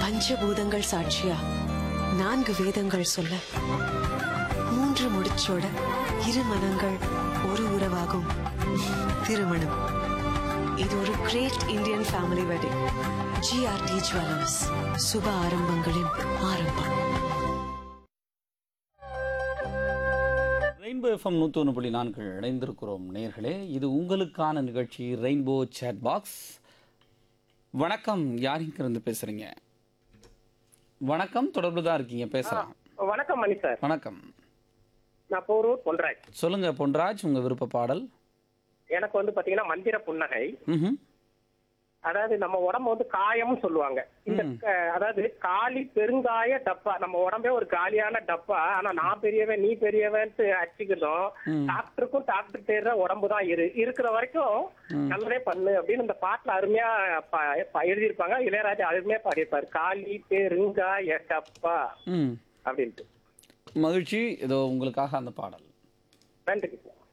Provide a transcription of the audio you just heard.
பஞ்சபூதங்கள் சாட்சியா நான்கு வேதங்கள் சொல்ல மூன்று முடிச்சோட இரு மனங்கள் ஒரு உறவாகும் திருமணம் இது ஒரு great Indian family wedding GRT jewellers சுப ஆரம்பங்களின் ஆரம்பம் ரெயின்போ எஃப்எம் நூற்றி ஒன்று புள்ளி நான்கு இணைந்திருக்கிறோம் நேர்களே இது உங்களுக்கான நிகழ்ச்சி ரெயின்போ சேட் பாக்ஸ் வணக்கம் யார் இருந்து பேசுறீங்க வணக்கம் தொடர்பு தான் இருக்கீங்க பேசலாம் வணக்கம் மணி சார் வணக்கம் நான் போரூர் பொன்ராஜ் சொல்லுங்க பொன்ராஜ் உங்க விருப்ப பாடல் எனக்கு வந்து பாத்தீங்கன்னா மந்திர புன்னகை ம்ஹும். அதாவது நம்ம உடம்பு வந்து காயம்னு சொல்லுவாங்க இந்த க- அதாவது காலி பெருங்காய டப்பா நம்ம உடம்பே ஒரு காலியான டப்பா ஆனா நான் பெரியவன் நீ பெரியவன்ட்டு அடிச்சுக்கணும் டாக்டருக்கும் டாக்டர் தேர்ற உடம்பு தான் இரு இருக்கிற வரைக்கும் நல்லதே பண்ணு அப்படின்னு இந்த பாட்டுல அருமையா ப- ப- எழுதியிருப்பாங்க இளையராஜா அருமையா பாடியிருப்பாரு காலி பெருங்காய டப்பா ம் அப்படின்ட்டு மகிழ்ச்சி இதோ உங்களுக்காக அந்த பாடல் நன்றி